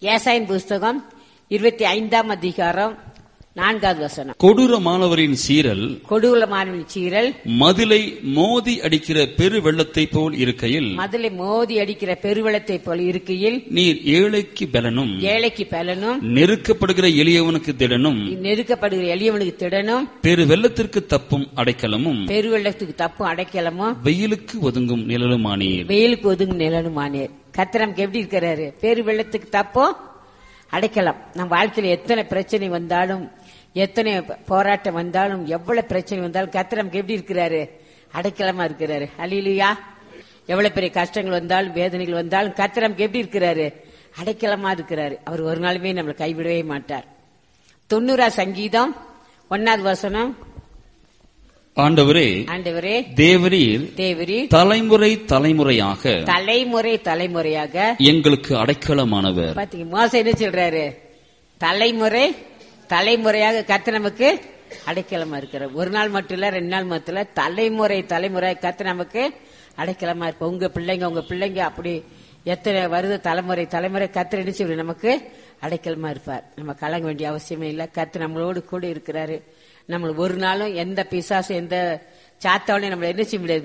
ஏசாயின் புஸ்தகம் இருபத்தி ஐந்தாம் அதிகாரம் நான்காவது வசனம் கொடூரமானவரின் சீரல் கொடூரமான சீரல் மதிலை மோதி அடிக்கிற பெரு வெள்ளத்தை போல் இருக்கையில் மதுளை மோதி அடிக்கிற பெருவெள்ளத்தை போல இருக்கையில் நீர் ஏழைக்கு பலனும் ஏழைக்கு பலனும் நெருக்கப்படுகிற எளியவனுக்கு திடனும் நெருக்கப்படுகிற எளியவனுக்கு திடனும் பெரு வெள்ளத்திற்கு தப்பும் அடைக்கலமும் பெருவெள்ளத்துக்கு தப்பும் அடைக்கலமும் வெயிலுக்கு ஒதுங்கும் நிழலுமானீர் வெயிலுக்கு ஒதுங்கும் நிலனுமானேர் கர்த்தர் நமக்கு எப்படி இருக்கிறாரு பெரு வெள்ளத்துக்கு தப்போ அடைக்கலாம் நம் வாழ்க்கையில எத்தனை பிரச்சனை வந்தாலும் எத்தனை போராட்டம் வந்தாலும் எவ்வளவு பிரச்சனை வந்தாலும் கர்த்தர் நமக்கு எப்படி இருக்கிறாரு அடைக்கலமா இருக்கிறாரு அலிலுயா எவ்வளவு பெரிய கஷ்டங்கள் வந்தாலும் வேதனைகள் வந்தாலும் கர்த்தர் நமக்கு எப்படி இருக்கிறாரு அடைக்கலமா இருக்கிறாரு அவர் ஒரு நாளுமே நம்மளை கைவிடவே மாட்டார் தொண்ணூறா சங்கீதம் ஒன்னாவது வசனம் ஆண்டவரே ஆண்டவரே தேவரீர் தேவரி தலைமுறை தலைமுறையாக தலைமுறை தலைமுறையாக எங்களுக்கு அடைக்கலமானவர் பாத்தீங்க மோசம் என்ன சொல்றாரு தலைமுறை தலைமுறையாக கத்த நமக்கு அடைக்கலமா இருக்கிறார் ஒரு நாள் மட்டும் இல்ல ரெண்டு நாள் மட்டும் இல்ல தலைமுறை தலைமுறை கத்த நமக்கு அடைக்கலமா இருப்ப உங்க பிள்ளைங்க உங்க பிள்ளைங்க அப்படி எத்தனை வருது தலைமுறை தலைமுறை கத்திர என்ன செய்வாரு நமக்கு அடைக்கலமா இருப்பார் நம்ம கலங்க வேண்டிய அவசியமே இல்ல கத்து நம்மளோடு கூட இருக்கிறாரு நம்ம ஒரு நாளும் எந்த பிசாசும் எந்த சாத்தாவளையும் நம்மள என்ன செய்ய முடியாது